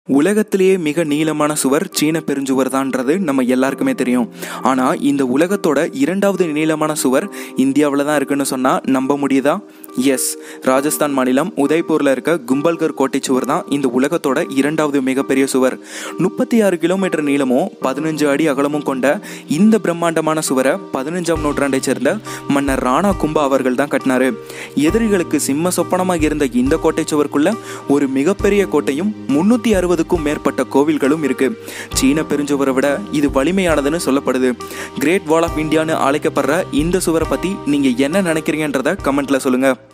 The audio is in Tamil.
உலகத்திலேயே மிக நீளமான சுவர் சீன பெருஞ்சுவர் தான்ன்றது நம்ம எல்லாருக்குமே தெரியும் ஆனால் இந்த உலகத்தோட இரண்டாவது நீளமான சுவர் இந்தியாவில் தான் இருக்குன்னு சொன்னால் நம்ப முடியுதா எஸ் ராஜஸ்தான் மாநிலம் உதய்பூரில் இருக்க கும்பல்கர் கோட்டை சுவர் தான் இந்த உலகத்தோட இரண்டாவது மிகப்பெரிய சுவர் முப்பத்தி ஆறு கிலோமீட்டர் நீளமும் பதினஞ்சு அடி அகலமும் கொண்ட இந்த பிரம்மாண்டமான சுவரை பதினஞ்சாம் நூற்றாண்டை சேர்ந்த மன்னர் ராணா கும்பா அவர்கள் தான் கட்டினாரு எதிரிகளுக்கு சிம்ம சொப்பனமாக இருந்த இந்த கோட்டை சுவருக்குள்ள ஒரு மிகப்பெரிய கோட்டையும் முன்னூற்றி அறுபதுக்கும் மேற்பட்ட கோவில்களும் இருக்கு சீன பெருஞ்சுவரை விட இது வலிமையானதுன்னு சொல்லப்படுது கிரேட் வால் ஆஃப் இந்தியான்னு அழைக்கப்படுற இந்த சுவரை பற்றி நீங்கள் என்ன நினைக்கிறீங்கன்றத கமெண்ட்டில் சொல்லுங்கள்